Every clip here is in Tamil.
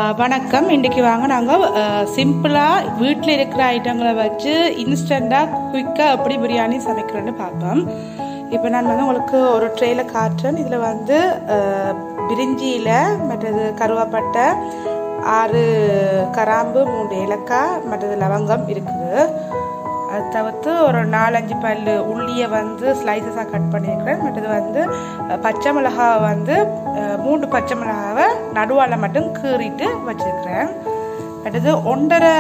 வணக்கம் இன்றைக்கி வாங்க நாங்கள் சிம்பிளாக வீட்டில் இருக்கிற ஐட்டங்களை வச்சு இன்ஸ்டண்ட்டாக குயிக்காக எப்படி பிரியாணி சமைக்கிறேன்னு பார்ப்போம் இப்போ நான் வந்து உங்களுக்கு ஒரு ட்ரேயில் காட்டுறேன் இதில் வந்து அஹ், பிரிஞ்சியில் மற்றது கருவாப்பட்டை ஆறு கராம்பு மூன்று ஏலக்காய் மற்றது லவங்கம் இருக்குது அது தவிர்த்து ஒரு நாலஞ்சு பல் உள்ளியை வந்து ஸ்லைசஸாக கட் பண்ணியிருக்கிறேன் மற்றது வந்து அஹ், பச்சை மிளகாவை வந்து அஹ், மூன்று பச்சை மிளகாவை நடுவால் மட்டும் கீறிட்டு வச்சுருக்கிறேன் அடுத்தது ஒன்றரை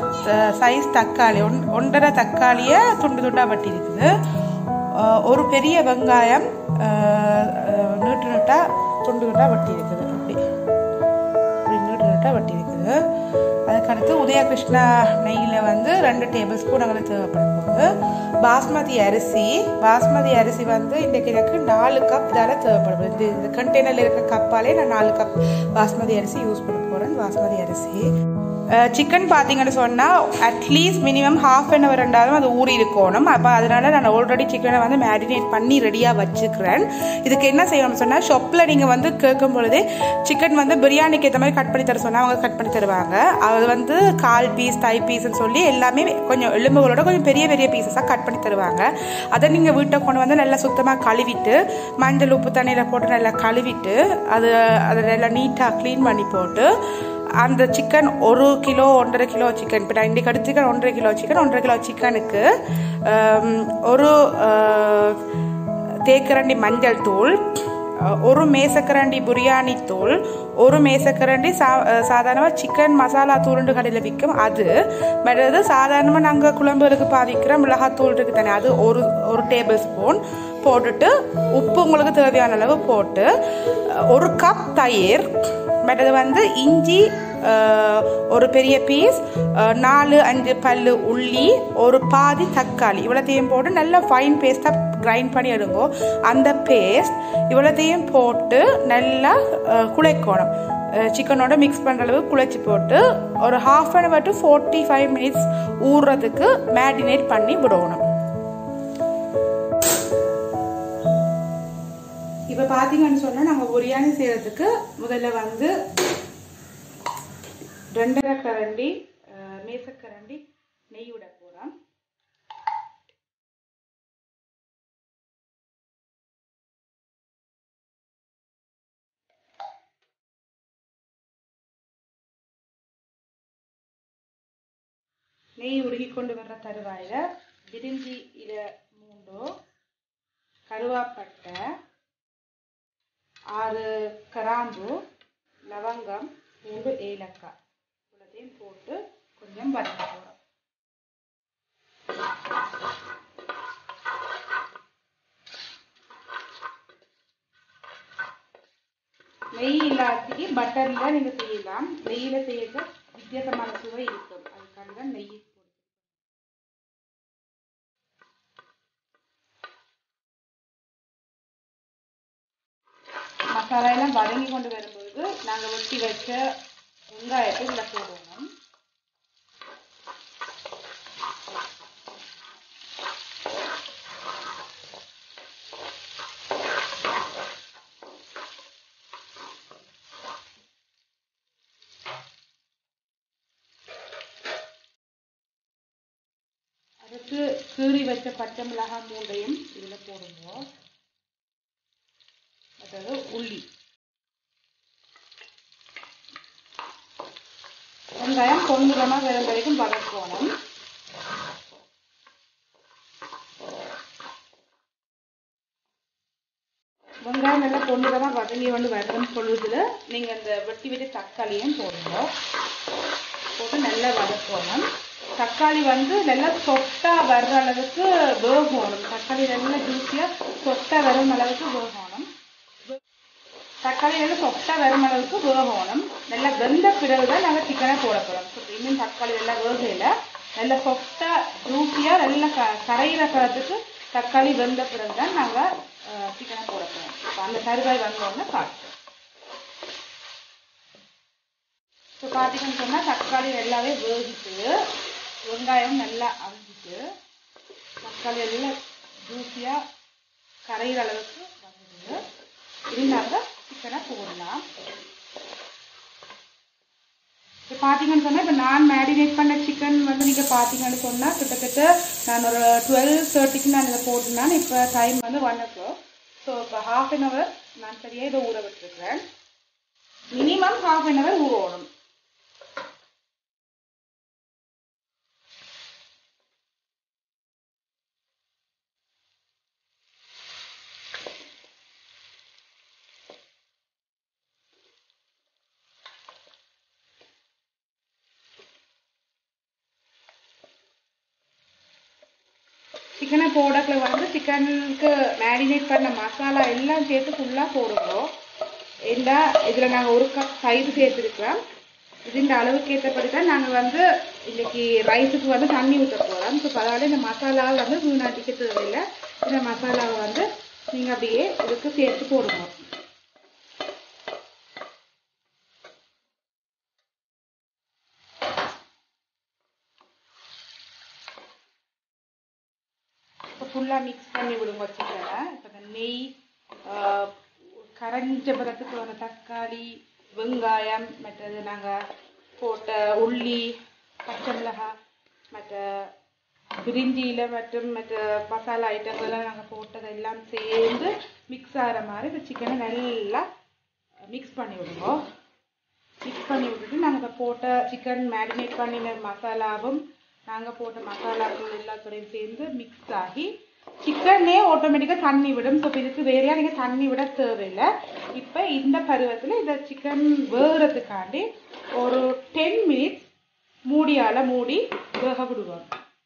சைஸ் தக்காளி ஒன் ஒன்றரை தக்காளியை துண்டு துண்டாக வெட்டி இருக்குது அஹ், ஒரு பெரிய வெங்காயம் அஹ், அஹ், நீட்டு நீட்டாக துண்டு துண்டாக வெட்டி இருக்குது அப்படி இப்படி நீட்டு நீட்டாக வெட்டி இருக்குது அதுக்கடுத்து உதயகிருஷ்ணா நெய்யில் வந்து ரெண்டு டேபிள் ஸ்பூன் எங்களுக்கு தேவைப்படும் போது பாஸ்மதி அரிசி பாஸ்மதி அரிசி வந்து இன்றைக்கு எனக்கு நாலு கப் இதால் தேவைப்படும் இந்த இந்த கண்டெய்னரில் இருக்க கப்பாலே நான் நாலு கப் பாஸ்மதி அரிசி யூஸ் பண்ண போகிறேன் பாஸ்மதி அரிசி சிக்கன் பார்த்தீங்கன்னு சொன்னால் at least minimum half an hour ரெண்டாவது அது ஊறி இருக்கணும் அப்போ அதனால நான் ஆல்ரெடி சிக்கனை வந்து மேரினேட் பண்ணி ரெடியாக வச்சுக்கிறேன் இதுக்கு என்ன செய்யணும்னு சொன்னால் ஷாப்பில் நீங்கள் வந்து கேட்கும் பொழுதே சிக்கன் வந்து பிரியாணிக்கு ஏற்ற மாதிரி கட் பண்ணி தர சொன்னால் அவங்க கட் பண்ணி தருவாங்க அது வந்து கால் பீஸ் தை பீஸ்ன்னு சொல்லி எல்லாமே கொஞ்சம் எலும்புகளோட கொஞ்சம் பெரிய பெரிய பீசஸாக கட் பண்ணி தருவாங்க அதை நீங்கள் வீட்டை கொண்டு வந்து நல்லா சுத்தமாக கழுவிட்டு மஞ்சள் உப்பு தண்ணியில் போட்டு நல்லா கழுவிட்டு அது அதை நல்லா நீட்டாக க்ளீன் பண்ணி போட்டு அந்த சிக்கன் ஒரு கிலோ ஒன்றரை கிலோ சிக்கன் இப்போ நான் இன்றைக்கு எடுத்து சிக்கன் ஒன்றரை கிலோ சிக்கன் ஒன்றரை கிலோ சிக்கனுக்கு ஆம், ஒரு ஆஹ், தேக்கரண்டி மஞ்சள் தூள் அஹ், ஒரு மேசக்கரண்டி பிரியாணி தூள் ஒரு மேசக்கரண்டி சா சாதாரணமாக சிக்கன் மசாலா தூளுண்டு கடையில் விற்கும் அது மற்றது சாதாரணமாக நாங்கள் குழம்புகளுக்கு பாவிக்கிற மிளகாத்தூள் இருக்கு தானே அது ஒரு ஒரு டேபிள் ஸ்பூன் போட்டுட்டு உப்பு உங்களுக்கு தேவையான அளவு போட்டு அஹ், ஒரு கப் தயிர் மற்றது வந்து இஞ்சி அஹ், ஒரு பெரிய பீஸ் அஹ், நாலு அஞ்சு பல்லு உள்ளி ஒரு பாதி தக்காளி இவ்வளோத்தையும் போட்டு நல்லா ஃபைன் பேஸ்ட்டாக கிரைண்ட் பண்ணி எடுங்கோ அந்த பேஸ்ட் இவ்வளோத்தையும் போட்டு நல்லா அஹ், குழைக்கணும் சிக்கனோட மிக்ஸ் பண்ணுற அளவு குழைச்சி போட்டு ஒரு half an hour to forty five minutes ஊறுறதுக்கு மேரினேட் பண்ணி விடணும் இப்போ பார்த்தீங்கன்னு சொன்னால் நாங்கள் பிரியாணி செய்கிறதுக்கு முதல்ல வந்து ரெண்டரை கரண்டி அஹ், மேசக்கரண்டி நெய் விட போகிறோம் நெய் உருகி கொண்டு வர்ற தருவாயில் பிரிஞ்சி இல மூண்டோ கருவாப்பட்டை ஆறு கிராம்பு லவங்கம் மூன்று ஏலக்காய் இவ்வளோத்தையும் போட்டு கொஞ்சம் வதக்க போகிறோம் நெய் இல்லாததுக்கு பட்டரில் நீங்கள் செய்யலாம் நெய்யில் செய்யறது வித்தியாசமான சுவை இருக்கும் அதுக்காக தான் நெய் போடுறோம் மசாலா எல்லாம் வதங்கி கொண்டு வரும்போது நாங்கள் வெட்டி வச்ச வெங்காயத்தை இதில் போடணும் அதுக்கு கீறி வச்ச பச்சை மிளகாய் மூண்டையும் இதில் போடுவோம் அதாவது உள்ளி வெங்காயம் பொன்னிறமாக வரும் வரைக்கும் வதக்கணும் வெங்காயம் நல்லா பொன்னிறமாக வதங்கி வந்து வரும் பொழுதுல நீங்கள் அந்த வெட்டி வெட்டி தக்காளியும் போடுங்க போட்டு நல்லா வதக்கணும் தக்காளி வந்து நல்லா சொட்டா வர்ற அளவுக்கு வேகணும் தக்காளி நல்லா ஜூஸியாக சொட்டா வரும் அளவுக்கு வேகணும் தக்காளி நல்லா சொட்டா வரும் அளவுக்கு வேகணும் நல்லா வெந்த பிறகு தான் நாங்கள் சிக்கனை போட போகிறோம் இன்னும் தக்காளி நல்லா வேகையில் நல்லா சொட்டா ஜூஸியாக நல்லா க கரையிற பழத்துக்கு தக்காளி வெந்த பிறகு தான் நாங்கள் சிக்கனை போட போகிறோம் இப்போ அந்த கருவாய் வந்தோடனே காட்டுறோம் இப்போ பார்த்தீங்கன்னு சொன்னால் தக்காளி நல்லாவே வேகிட்டு வெங்காயம் நல்லா அவிஞ்சிட்டு தக்காளி எல்லாம் ஜூஸியாக கரையிற அளவுக்கு வந்தது இருந்தாங்க சிக்கனை போடலாம் இப்போ பார்த்தீங்கன்னு சொன்னால் இப்போ நான் மேரினேட் பண்ண சிக்கன் வந்து நீங்கள் பார்த்தீங்கன்னு சொன்னால் கிட்டத்தட்ட நான் ஒரு டுவெல் தேர்ட்டிக்கு நான் இதை போட்டுனான் இப்போ டைம் வந்து ஒன் ஓ கிளாக் ஸோ இப்போ ஹாஃப் அன் ஹவர் நான் சரியாக இதை ஊற விட்டுருக்கிறேன் மினிமம் ஹாஃப் அன் ஹவர் ஊறணும் சிக்கனை போடக்குள்ள வந்து சிக்கனுக்கு மேரினேட் பண்ண மசாலா எல்லாம் சேர்த்து ஃபுல்லாக போடுவோம் இந்த இதில் நாங்கள் ஒரு கப் தயிர் சேர்த்துருக்கிறோம் இதுன்ற அளவுக்கு ஏற்றபடி தான் நாங்கள் வந்து இன்னைக்கு ரைஸுக்கு வந்து தண்ணி ஊற்ற போகிறோம் ஸோ அதனால இந்த மசாலாவை வந்து வீணாட்டிக்க தேவையில்லை இந்த மசாலாவை வந்து நீங்கள் அப்படியே இதுக்கு சேர்த்து போடுங்க இப்போ ஃபுல்லாக மிக்ஸ் பண்ணி விடுங்க சிக்கனை இப்போ இந்த நெய் ஆஹ், கரைஞ்ச பிறத்துக்கு வந்த தக்காளி வெங்காயம் மற்றது நாங்கள் போட்ட உள்ளி பச்சை மிளகாய் மற்ற பிரிஞ்சியில் மற்றும் மற்ற மசாலா ஐட்டங்கள்லாம் நாங்கள் போட்டதெல்லாம் சேர்ந்து மிக்ஸ் ஆகிற மாதிரி இந்த சிக்கனை நல்லா மிக்ஸ் பண்ணி விடுங்க மிக்ஸ் பண்ணி விட்டுட்டு நாங்கள் இப்போ போட்ட சிக்கன் மேரினேட் பண்ணின மசாலாவும் நாங்கள் போட்ட மசாலாக்கள் எல்லாத்தோடையும் சேர்ந்து மிக்ஸ் ஆகி சிக்கனே ஆட்டோமேட்டிக்காக தண்ணி விடும் ஸோ இதுக்கு வேறையா நீங்கள் தண்ணி விட தேவையில்லை இப்போ இந்த பருவத்தில் இந்த சிக்கன் வேகிறதுக்காண்டி ஒரு டென் மினிட்ஸ் மூடியால் மூடி வேக விடுவோம்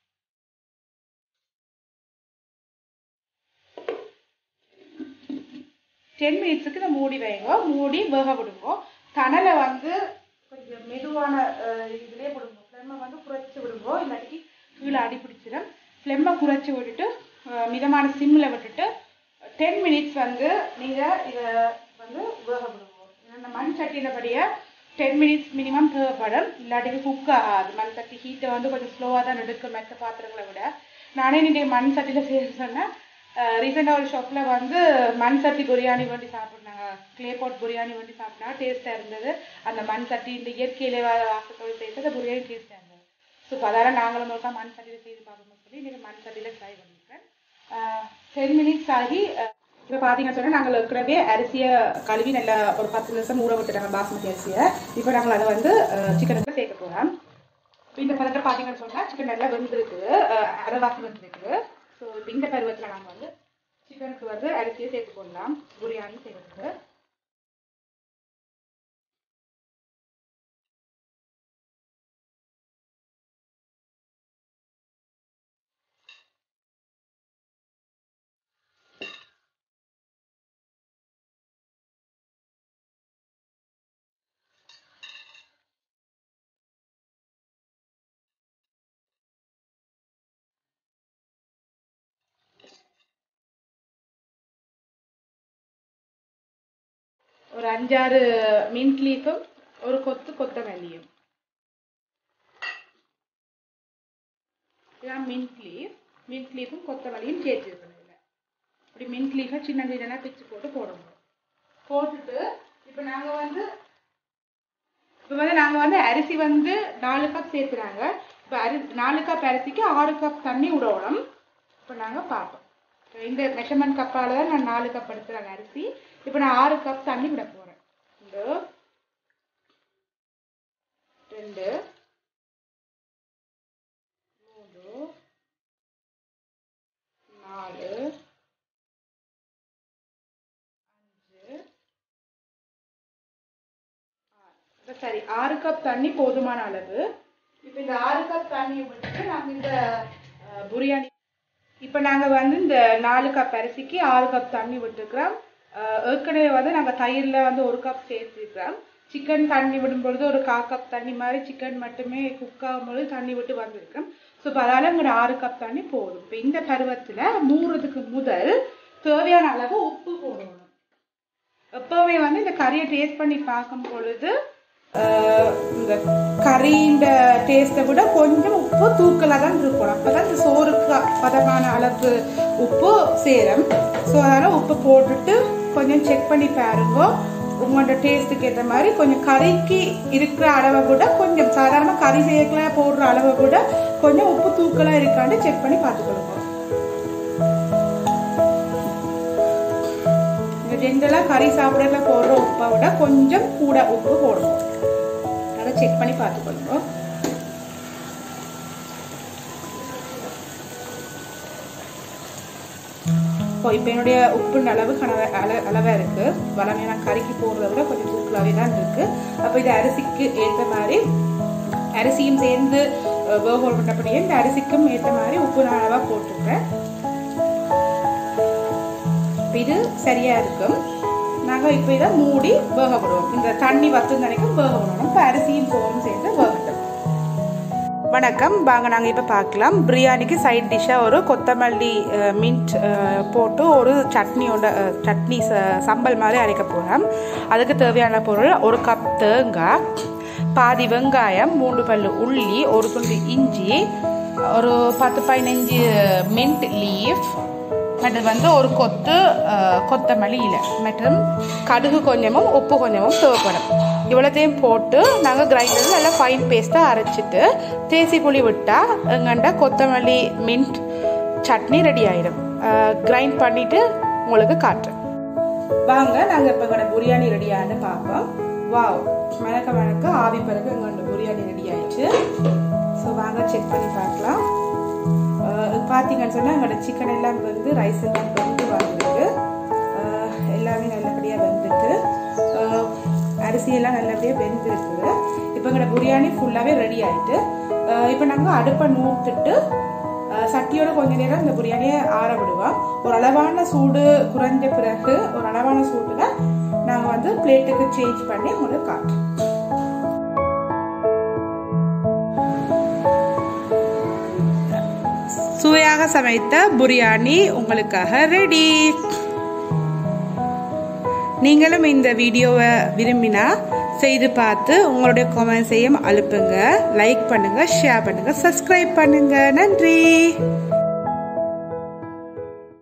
டென் மினிட்ஸுக்கு இதை மூடி வைங்க மூடி வேக விடுங்க தணலை வந்து கொஞ்சம் மெதுவான அஹ், இதுலயே விடுங்க ஃப்ளெம்மை வந்து குறைச்சி விடுங்க இல்லாட்டி கீழே அடி பிடிச்சிடும் ஃப்ளெம்மை குறைச்சி விட்டுட்டு அஹ், மிதமான சிம்மில் விட்டுட்டு டென் மினிட்ஸ் வந்து நீங்கள் இதை வந்து வேக விடுங்க இந்த மண் சட்டினபடியே டென் மினிட்ஸ் மினிமம் தேவைப்படும் இல்லாட்டி குக் ஆகாது மண் சட்டி ஹீட்டை வந்து கொஞ்சம் ஸ்லோவாக தான் எடுக்கும் மற்ற பாத்திரங்களை விட நானே நீங்க மண் சட்டியில் செய்ய சொன்னேன் ரீசெண்டாக ஒரு ஷாப்பில் வந்து மண் சட்டி பிரியாணி வேண்டி சாப்பிட்னாங்க க்ளே பாட் பிரியாணி வேண்டி சாப்பிட்டாங்க டேஸ்ட்டாக இருந்தது அந்த மண் சட்டி இந்த இயற்கையிலே வர வாசத்தோடு சேர்த்து அந்த பிரியாணி டேஸ்ட்டாக இருந்தது ஸோ இப்போ அதால நாங்களும் ஒருக்கா மண் சட்டியில் செய்து பார்க்கணும்னு சொல்லி இன்னைக்கு மண் சட்டியில் ட்ரை பண்ணியிருக்கேன் டென் மினிட்ஸ் ஆகி இப்போ பார்த்தீங்கன்னு சொன்னால் நாங்கள் ஏற்கனவே அரிசியை கழுவி நல்லா ஒரு பத்து நிமிஷம் ஊற விட்டுட்டாங்க பாஸ்மதி அரிசியை இப்போ நாங்கள் அதை வந்து சிக்கனுக்கு சேர்க்க போகிறோம் இந்த பதத்தை பார்த்தீங்கன்னு சொன்னால் சிக்கன் நல்லா வெந்திருக்கு அஹ் அரைவாசி வெந்திருக்கு ஸோ இப்போ இந்த பருவத்தில் நாங்கள் வந்து சிக்கனுக்கு வந்து அரிசியை சேர்த்து போடலாம் பிரியாணி செய்யறதுக்கு ஒரு அஞ்சாறு மின்ட் லீஃபும் ஒரு கொத்து கொத்தமல்லியும் இதான் மின்ட் லீஃப் மின்ட் லீஃபும் கொத்தமல்லியும் சேர்த்துருக்கணும் இதில் இப்படி மின்ட் லீஃபை சின்ன சின்ன பிச்சு போட்டு போடணும் போட்டுட்டு இப்போ நாங்கள் வந்து இப்போ வந்து நாங்கள் வந்து அரிசி வந்து நாலு கப் சேர்த்துறாங்க இப்போ அரி நாலு கப் அரிசிக்கு ஆறு கப் தண்ணி விடணும் இப்போ நாங்கள் பார்ப்போம் இப்ப இந்த மெஷர்மெண்ட் கப்பால் தான் நான் நாலு கப் எடுத்துறாங்க அரிசி இப்போ நான் ஆறு கப் தண்ணி விட போகிறேன் இந்த ரெண்டு மூணு நாலு அஞ்சு இப்ப சரி ஆறு கப் தண்ணி போதுமான அளவு இப்போ இந்த ஆறு கப் தண்ணியை விட்டுட்டு நாங்கள் இந்த அஹ், பிரியாணி இப்போ நாங்கள் வந்து இந்த நாலு கப் அரிசிக்கு ஆறு கப் தண்ணி விட்டுருக்குறோம் அஹ், ஏற்கனவே வந்து நாங்கள் தயிரில் வந்து ஒரு கப் சேர்த்துருக்கிறோம் சிக்கன் தண்ணி விடும்பொழுது ஒரு கா கப் தண்ணி மாதிரி சிக்கன் மட்டுமே குக் ஆகும்போது தண்ணி விட்டு வந்திருக்கோம் ஸோ இப்போ அதால் இங்கே ஆறு கப் தண்ணி போதும் இப்போ இந்த பருவத்தில் மூடுறதுக்கு முதல் தேவையான அளவு உப்பு போடணும் எப்பவுமே வந்து இந்த கறியை டேஸ்ட் பண்ணி பார்க்கும் பொழுது ஆஹ், இந்த கறியின் டேஸ்ட்டை விட கொஞ்சம் உப்பு தூக்கலாக தான் இருக்கணும் அப்போ தான் இந்த சோறுக்கு பதமான அளவு உப்பு சேரும் ஸோ அதனால் உப்பு போட்டுட்டு கொஞ்சம் செக் பண்ணி பாருங்க உங்களோட டேஸ்ட்டுக்கு ஏற்ற மாதிரி கொஞ்சம் கறிக்கு இருக்கிற அளவை விட கொஞ்சம் சாதாரண கறி செய்யக்கல போடுற அளவை விட கொஞ்சம் உப்பு தூக்கலாக இருக்கான்னு செக் பண்ணி பார்த்துக்கொள்ளுங்க ஜென்ரலாக கறி சாப்பிட்றதுல போடுற உப்பை விட கொஞ்சம் கூட உப்பு போடணும் அதை செக் பண்ணி பார்த்துக்கொள்ளுங்க இப்போ இப்போ என்னுடைய உப்புன்ற அளவு கனவ அள அளவாக இருக்குது வளமையாக நான் கறிக்கு போடுறத விட கொஞ்சம் தூக்கலாகவே தான் இருக்குது அப்போ இது அரிசிக்கு ஏற்ற மாதிரி அரிசியும் சேர்ந்து வேக பண்ணபடியே இந்த அரிசிக்கும் ஏற்ற மாதிரி உப்பு நான் அளவாக போட்டுருக்கேன் இது சரியாக இருக்கும் நாங்கள் இப்போ இதை மூடி வேக விடுவோம் இந்த தண்ணி வத்து நினைக்கும் வேக விடணும் இப்போ அரிசியும் சோறும் சேர்ந்து வேகட்டும் வணக்கம் வாங்க நாங்கள் இப்போ பார்க்கலாம் பிரியாணிக்கு சைட் டிஷ்ஷாக ஒரு கொத்தமல்லி மின்ட் போட்டு ஒரு சட்னியோட சட்னி சம்பல் மாதிரி அரைக்க போகிறோம் அதுக்கு தேவையான பொருள் ஒரு கப் தேங்காய் பாதி வெங்காயம் மூணு பல்லு உள்ளி ஒரு துண்டு இஞ்சி ஒரு பத்து பதினஞ்சு மின்ட் லீஃப் மற்றது வந்து ஒரு கொத்து கொத்தமல்லி இலை மற்றும் கடுகு கொஞ்சமும் உப்பு கொஞ்சமும் தேவைப்படும் இவ்வளோத்தையும் போட்டு நாங்கள் கிரைண்டரில் நல்லா ஃபைன் பேஸ்ட்டாக அரைச்சிட்டு தேசி புளி விட்டால் எங்கண்ட கொத்தமல்லி மின்ட் சட்னி ரெடி ஆயிடும் கிரைண்ட் பண்ணிவிட்டு உங்களுக்கு காட்டுறேன் வாங்க நாங்கள் இப்போ எங்களோட பிரியாணி ரெடியானு பார்ப்போம் வாவ் மணக்க மணக்க ஆவி பிறகு எங்களோட பிரியாணி ரெடி ஆயிடுச்சு ஸோ வாங்க செக் பண்ணி பார்க்கலாம் பார்த்தீங்கன்னு சொன்னால் எங்களோட சிக்கன் எல்லாம் வந்து ரைஸ் எல்லாம் வந்து வந்துருக்கு எல்லாமே நல்லபடியாக வந்துட்டு அரிசியெல்லாம் நல்லபடியாக வெந்திருக்குது இப்போ எங்களோட பிரியாணி ஃபுல்லாகவே ரெடி ஆயிட்டு இப்போ நாங்கள் அடுப்பை நூத்துட்டு சட்டியோட கொஞ்ச நேரம் இந்த பிரியாணியை ஆற விடுவோம் ஒரு அளவான சூடு குறைஞ்ச பிறகு ஒரு அளவான சூட்டில் நாங்கள் வந்து பிளேட்டுக்கு சேஞ்ச் பண்ணி உங்களுக்கு காட்டுறோம் சுவையாக சமைத்த பிரியாணி உங்களுக்காக ரெடி நீங்களும் இந்த வீடியோவை விரும்பினா செய்து பார்த்து உங்களுடைய கமெண்ட்ஸையும் அனுப்புங்க லைக் பண்ணுங்க ஷேர் பண்ணுங்க சப்ஸ்கிரைப் பண்ணுங்க நன்றி